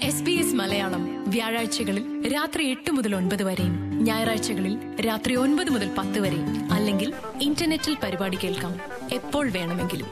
S B S Malayalam വ്യാഴാഴ്ചകളിൽ രാത്രി എട്ട് മുതൽ ഒൻപത് വരെയും ഞായറാഴ്ചകളിൽ രാത്രി ഒൻപത് മുതൽ പത്ത് വരെയും അല്ലെങ്കിൽ ഇന്റർനെറ്റിൽ പരിപാടി കേൾക്കാം എപ്പോൾ വേണമെങ്കിലും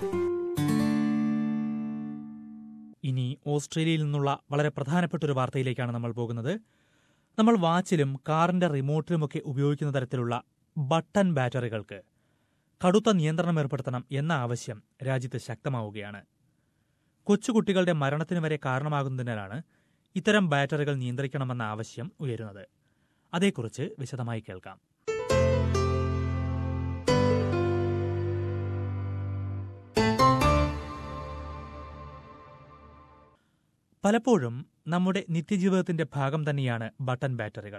ഇനി ഓസ്ട്രേലിയയിൽ നിന്നുള്ള വളരെ പ്രധാനപ്പെട്ട ഒരു വാർത്തയിലേക്കാണ് നമ്മൾ പോകുന്നത് നമ്മൾ വാച്ചിലും കാറിന്റെ റിമോട്ടിലുമൊക്കെ ഉപയോഗിക്കുന്ന തരത്തിലുള്ള ബട്ടൺ ബാറ്ററികൾക്ക് കടുത്ത നിയന്ത്രണം ഏർപ്പെടുത്തണം എന്ന ആവശ്യം രാജ്യത്ത് ശക്തമാവുകയാണ് കൊച്ചുകുട്ടികളുടെ മരണത്തിന് വരെ കാരണമാകുന്നതിനാലാണ് ഇത്തരം ബാറ്ററികൾ നിയന്ത്രിക്കണമെന്ന ആവശ്യം ഉയരുന്നത് അതേക്കുറിച്ച് വിശദമായി കേൾക്കാം പലപ്പോഴും നമ്മുടെ നിത്യജീവിതത്തിന്റെ ഭാഗം തന്നെയാണ് ബട്ടൺ ബാറ്ററികൾ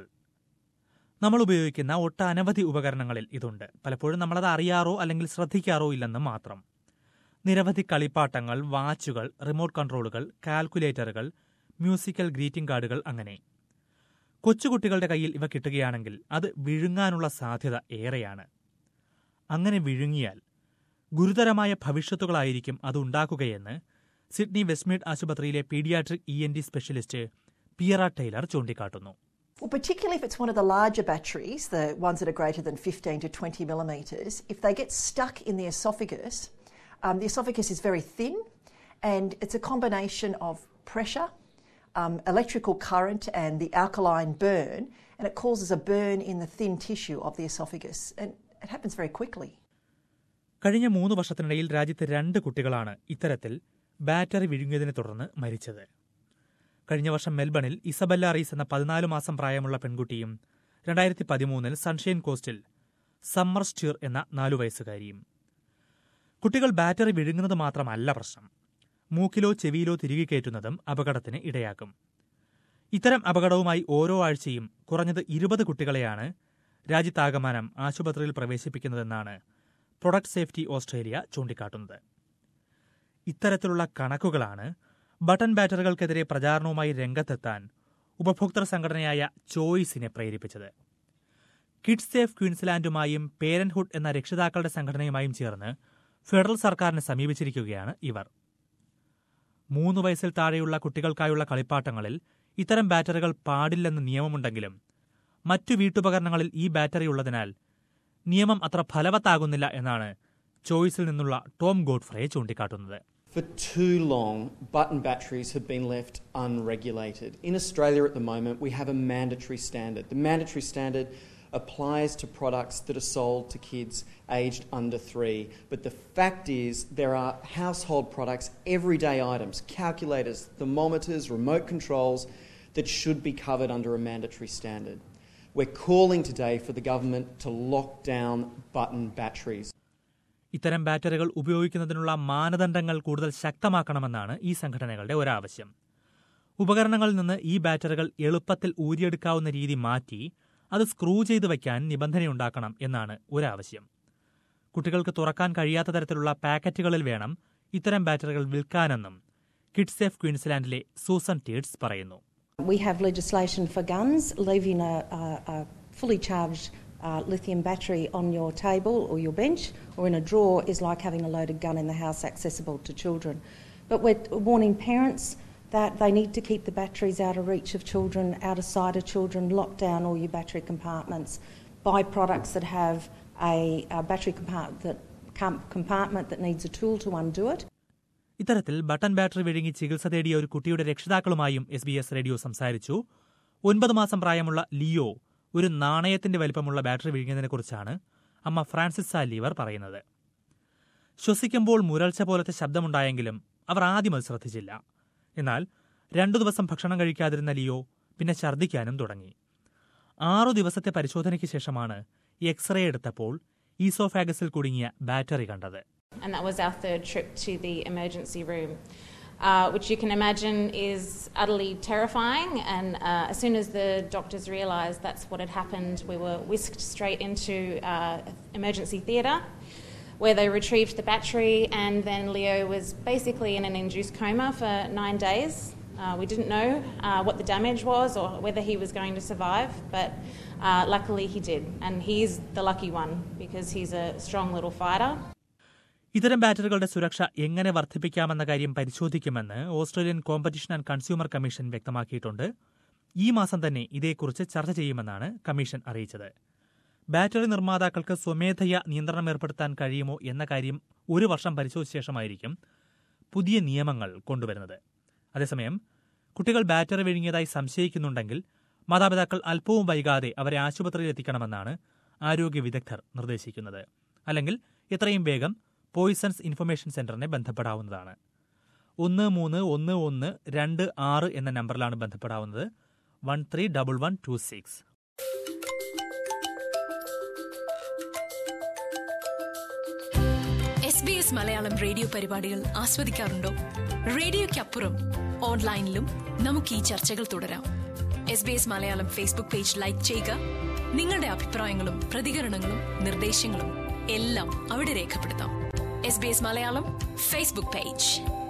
നമ്മൾ ഉപയോഗിക്കുന്ന ഒട്ടനവധി ഉപകരണങ്ങളിൽ ഇതുണ്ട് പലപ്പോഴും നമ്മളത് അറിയാറോ അല്ലെങ്കിൽ ശ്രദ്ധിക്കാറോ ഇല്ലെന്ന് മാത്രം നിരവധി കളിപ്പാട്ടങ്ങൾ വാച്ചുകൾ റിമോട്ട് കൺട്രോളുകൾ കാൽക്കുലേറ്ററുകൾ മ്യൂസിക്കൽ ഗ്രീറ്റിംഗ് കാർഡുകൾ അങ്ങനെ കൊച്ചുകുട്ടികളുടെ കയ്യിൽ ഇവ കിട്ടുകയാണെങ്കിൽ അത് വിഴുങ്ങാനുള്ള സാധ്യത ഏറെയാണ് അങ്ങനെ വിഴുങ്ങിയാൽ ഗുരുതരമായ ഭവിഷ്യത്തുകളായിരിക്കും അത് ഉണ്ടാക്കുകയെന്ന് സിഡ്നി വെസ്റ്റ്മീഡ് ആശുപത്രിയിലെ paediatric E N D specialist Piera Tyler ചൂണ്ടിക്കാട്ടുന്നു Well, particularly if it's one of the larger batteries, the ones that are greater than 15 to 20 millimetres, if they get stuck in the esophagus, um, the esophagus is very thin and it's a combination of pressure, um, electrical current, and the alkaline burn, and it causes a burn in the thin tissue of the esophagus. And it happens very quickly. കഴിഞ്ഞ മൂന്ന് വർഷത്തിനിടയിൽ രാജ്യത്ത് രണ്ട് കുട്ടികളാണ് ഇത്തരത്തിൽ battery വിഴുങ്ങിയതിനെ തുടർന്ന് മരിച്ചത് കഴിഞ്ഞ വർഷം മെൽബണിൽ ഇസബല്ല റീസ് എന്ന പതിനാല് മാസം പ്രായമുള്ള പെൺകുട്ടിയും രണ്ടായിരത്തി പതിമൂന്നിൽ സൺഷൈൻ കോസ്റ്റിൽ സമ്മർ സ്റ്റ്യൂർ എന്ന നാലു വയസ്സുകാരിയും കുട്ടികൾ ബാറ്ററി വിഴുങ്ങുന്നത് മാത്രമല്ല പ്രശ്നം മൂക്കിലോ ചെവിയിലോ തിരികെ കയറ്റുന്നതും അപകടത്തിന് ഇടയാക്കും ഇത്തരം അപകടവുമായി ഓരോ ആഴ്ചയും കുറഞ്ഞത് ഇരുപത് കുട്ടികളെയാണ് രാജ്യത്താകമാനം ആശുപത്രിയിൽ പ്രവേശിപ്പിക്കുന്നതെന്നാണ് പ്രൊഡക്ട് സേഫ്റ്റി ഓസ്ട്രേലിയ ചൂണ്ടിക്കാട്ടുന്നത് ഇത്തരത്തിലുള്ള കണക്കുകളാണ് ബട്ടൺ ബാറ്ററികൾക്കെതിരെ പ്രചാരണവുമായി രംഗത്തെത്താൻ ഉപഭോക്തൃ സംഘടനയായ ചോയ്സിനെ പ്രേരിപ്പിച്ചത് കിഡ്സ് സേഫ് ക്വീൻസ്ലാൻഡുമായും പേരന്റ്ഹുഡ് എന്ന രക്ഷിതാക്കളുടെ സംഘടനയുമായും ചേർന്ന് ഫെഡറൽ സർക്കാരിനെ സമീപിച്ചിരിക്കുകയാണ് ഇവർ മൂന്ന് വയസ്സിൽ താഴെയുള്ള കുട്ടികൾക്കായുള്ള കളിപ്പാട്ടങ്ങളിൽ ഇത്തരം ബാറ്ററികൾ പാടില്ലെന്ന് നിയമമുണ്ടെങ്കിലും മറ്റു വീട്ടുപകരണങ്ങളിൽ ഈ ബാറ്ററി ഉള്ളതിനാൽ നിയമം അത്ര ഫലവത്താകുന്നില്ല എന്നാണ് ചോയ്സിൽ നിന്നുള്ള ടോം ഗോഡ്ഫ്രേ ചൂണ്ടിക്കാട്ടുന്നത് For too long, button batteries have been left unregulated. In Australia at the moment, we have a mandatory standard. The mandatory standard applies to products that are sold to kids aged under three. But the fact is, there are household products, everyday items, calculators, thermometers, remote controls that should be covered under a mandatory standard. We're calling today for the government to lock down button batteries. ഇത്തരം ബാറ്ററികൾ ഉപയോഗിക്കുന്നതിനുള്ള മാനദണ്ഡങ്ങൾ കൂടുതൽ ശക്തമാക്കണമെന്നാണ് ഈ സംഘടനകളുടെ ഒരാവശ്യം ഉപകരണങ്ങളിൽ നിന്ന് ഈ ബാറ്ററികൾ എളുപ്പത്തിൽ ഊരിയെടുക്കാവുന്ന രീതി മാറ്റി അത് സ്ക്രൂ ചെയ്ത് വയ്ക്കാൻ നിബന്ധനയുണ്ടാക്കണം എന്നാണ് ഒരാവശ്യം കുട്ടികൾക്ക് തുറക്കാൻ കഴിയാത്ത തരത്തിലുള്ള പാക്കറ്റുകളിൽ വേണം ഇത്തരം ബാറ്ററികൾ വിൽക്കാനെന്നും കിഡ്സ് സേഫ് ക്വീൻസ്ലാൻഡിലെ സൂസൻ ടീഡ്സ് പറയുന്നു We have legislation for guns. Leaving a, a, a fully charged uh, lithium battery on your table or your bench or in a drawer is like having a loaded gun in the house accessible to children. But we're warning parents that they need to keep the batteries out of reach of children, out of sight of children, lock down all your battery compartments, buy products that have a, a battery compartment that, com- compartment that needs a tool to undo it. ഇത്തരത്തിൽ button battery വിഴുങ്ങി ചികിത്സ തേടിയ ഒരു കുട്ടിയുടെ രക്ഷിതാക്കളുമായും S B S radio സംസാരിച്ചു ഒൻപത് മാസം പ്രായമുള്ള ലിയോ ഒരു നാണയത്തിന്റെ വലിപ്പമുള്ള ബാറ്ററി വിഴുങ്ങിയതിനെക്കുറിച്ചാണ് അമ്മ ഫ്രാൻസിസ് ലീവർ പറയുന്നത് ശ്വസിക്കുമ്പോൾ മുരൾച്ച പോലത്തെ ശബ്ദമുണ്ടായെങ്കിലും അവർ ആദ്യം അത് ശ്രദ്ധിച്ചില്ല എന്നാൽ രണ്ടു ദിവസം ഭക്ഷണം കഴിക്കാതിരുന്ന ലിയോ പിന്നെ ഛർദ്ദിക്കാനും തുടങ്ങി ആറു ദിവസത്തെ പരിശോധനയ്ക്ക് ശേഷമാണ് എക്സ്റേ എടുത്തപ്പോൾ ഈസോഫാഗസിൽ കുടുങ്ങിയ ബാറ്ററി കണ്ടത് and that was our third trip to the emergency room, uh, which you can imagine is utterly terrifying. And uh, as soon as the doctors realised that's what had happened, we were whisked straight into uh, emergency theatre. Where they retrieved the battery, and then Leo was basically in an induced coma for nine days. Uh, we didn't know uh, what the damage was or whether he was going to survive, but uh, luckily he did. And he's the lucky one because he's a strong little fighter. ഇത്തരം ബാറ്ററികളുടെ സുരക്ഷ എങ്ങനെ വർദ്ധിപ്പിക്കാമെന്ന കാര്യം പരിശോധിക്കുമെന്ന് Australian competition and consumer commission വ്യക്തമാക്കിയിട്ടുണ്ട് ഈ മാസം തന്നെ ഇതേക്കുറിച്ച് ചർച്ച ചെയ്യുമെന്നാണ് കമ്മീഷൻ അറിയിച്ചത് ബാറ്ററി നിർമ്മാതാക്കൾക്ക് സ്വമേധയ നിയന്ത്രണം ഏർപ്പെടുത്താൻ കഴിയുമോ എന്ന കാര്യം ഒരു വർഷം പരിശോധിച്ച ശേഷമായിരിക്കും പുതിയ നിയമങ്ങൾ കൊണ്ടുവരുന്നത് അതേസമയം കുട്ടികൾ ബാറ്ററി വിഴുങ്ങിയതായി സംശയിക്കുന്നുണ്ടെങ്കിൽ മാതാപിതാക്കൾ അല്പവും വൈകാതെ അവരെ ആശുപത്രിയിൽ എത്തിക്കണമെന്നാണ് ആരോഗ്യ വിദഗ്ധർ നിർദ്ദേശിക്കുന്നത് അല്ലെങ്കിൽ എത്രയും വേഗം പോയിസൺസ് ഇൻഫർമേഷൻ സെന്ററിനെ ബന്ധപ്പെടാവുന്നതാണ് ഒന്ന് മൂന്ന് ഒന്ന് ഒന്ന് രണ്ട് ആറ് എന്ന നമ്പറിലാണ് ബന്ധപ്പെടാവുന്നത് one three double one two six S B S Malayalam radio പരിപാടികൾ ആസ്വദിക്കാറുണ്ടോ റേഡിയോയ്ക്കപ്പുറം ഓൺലൈനിലും നമുക്ക് ഈ ചർച്ചകൾ തുടരാം S B S Malayalam Facebook page like ചെയ്യുക നിങ്ങളുടെ അഭിപ്രായങ്ങളും പ്രതികരണങ്ങളും നിർദ്ദേശങ്ങളും എല്ലാം അവിടെ രേഖപ്പെടുത്താം S B S Malayalam Facebook page